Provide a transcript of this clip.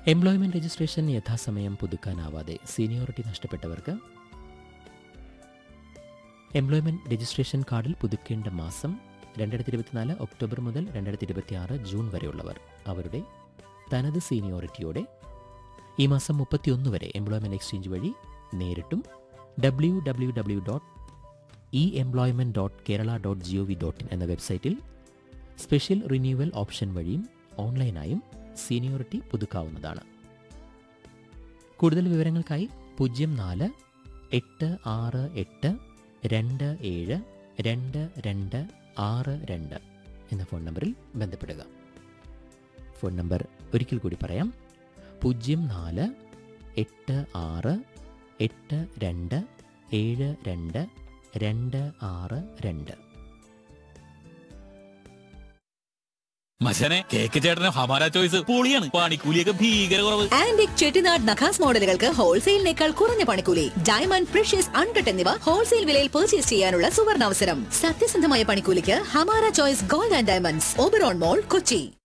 employment registration യഥാസമയം പുതുക്കാനാവാതെ seniority നഷ്ടപ്പെട്ടവർക്ക് എംപ്ലോയ്മെന്റ് രജിസ്ട്രേഷൻ കാർഡിൽ പുതുക്കേണ്ട മാസം രണ്ടായിരത്തി ഇരുപത്തിനാല് ഒക്ടോബർ മുതൽ രണ്ടായിരത്തി ഇരുപത്തിയാറ് ജൂൺ വരെയുള്ളവർ അവരുടെ തനത് സീനിയോറിറ്റിയോടെ ഈ മാസം മുപ്പത്തിയൊന്ന് വരെ എംപ്ലോയ്മെന്റ് എക്സ്ചേഞ്ച് വഴി നേരിട്ടും W W W dot e employment dot Kerala dot G O V dot in എന്ന വെബ്സൈറ്റിൽ സ്പെഷ്യൽ റിന്യൂവൽ ഓപ്ഷൻ വഴിയും ഓൺലൈനായും സീനിയോറിറ്റി പുതുക്കാവുന്നതാണ് കൂടുതൽ വിവരങ്ങൾക്കായി പൂജ്യം നാല് എട്ട് ആറ് എട്ട് രണ്ട് ഏഴ് രണ്ട് രണ്ട് ആറ് രണ്ട് എന്ന ഫോൺ നമ്പറിൽ ബന്ധപ്പെടുക ഫോൺ നമ്പർ ഒരിക്കൽ കൂടി പറയാം പൂജ്യം നാല് എട്ട് ആറ് എട്ട് രണ്ട് ഏഴ് രണ്ട് രണ്ട് ആറ് രണ്ട് മച്ചനെ കേക്ക് ചേട്ടന് ഹമാര ചോയ്സ് പൊളിയാണ് പണിക്കൂലിയൊക്കെ ഭീകര കുറവ് ആന്റിക് ചെട്ടിനാട് നഖാസ് മോഡലുകൾക്ക് ഹോൾസെയിലിനേക്കാൾ കുറഞ്ഞ പണിക്കൂലി ഡയമണ്ട് പ്രഷ്യസ് അൺകട്ട് എന്നിവ ഹോൾസെയിൽ വിലയിൽ പർച്ചേസ് ചെയ്യാനുള്ള സുവർണാവസരം സത്യസന്ധമായ പണിക്കൂലിക്ക് Hamara choice gold and diamonds Oberon mall Kochi